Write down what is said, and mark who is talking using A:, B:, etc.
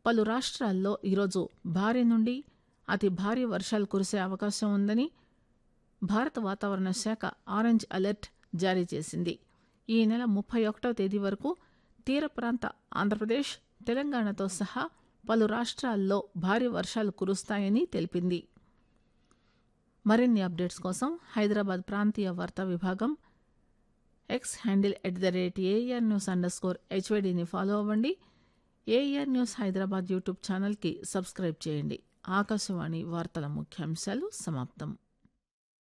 A: పలు రాష్ట్రాల్లో ఈరోజు భారీ నుండి అతి భారీ వర్షాలు కురిసే అవకాశం ఉందని భారత వాతావరణ శాఖ ఆరెంజ్ అలర్ట్ జారీ చేసింది ఈ నెల ముప్పై ఒకటో తేదీ వరకు తీర ప్రాంత ఆంధ్రప్రదేశ్ తెలంగాణతో సహా పలు రాష్ట్రాల్లో భారీ వర్షాలు కురుస్తాయని తెలిపింది మరిన్ని అప్డేట్స్ కోసం హైదరాబాద్ ప్రాంతీయ వార్తా విభాగం X handle at the rate AR news underscore హెచ్వైడిని ఫాలో అవ్వండి ఏఆర్ న్యూస్ హైదరాబాద్ యూట్యూబ్ ఛానల్కి సబ్స్క్రైబ్ చేయండి ఆకాశవాణి వార్తల ముఖ్యాంశాలు సమాప్తం